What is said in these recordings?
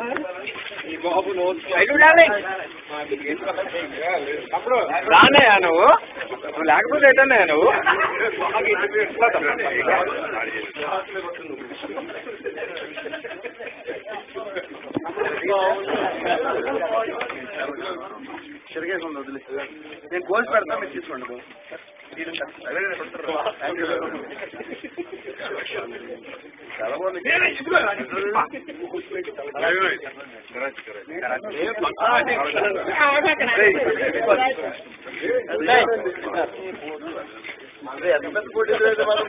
రానయ్యా నువ్వు నువ్వు లేకపోతే ఎటన్నాయా నువ్వు తిరిగేసి వదిలే నేను కోసి పెడతా మీరు తీసుకోండి బాబు. చాలా బాగుంది అదే ఎంత పెద్ద పోటీ లేదు మనం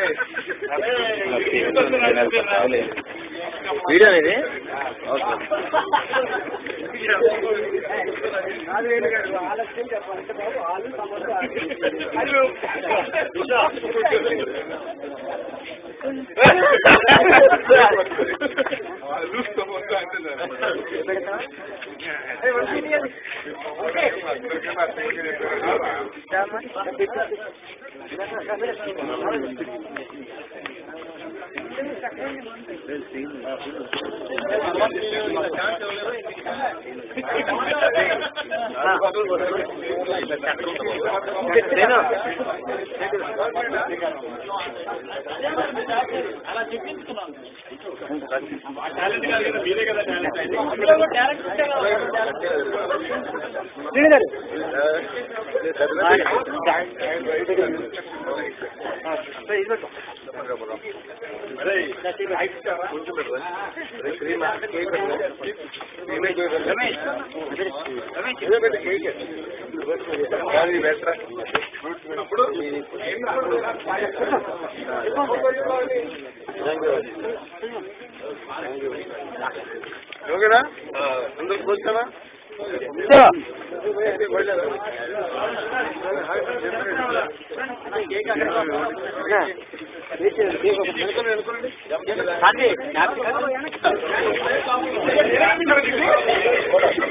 వీడియో ఇది ఓకేనా అందరు కూర్చోనా శాంతి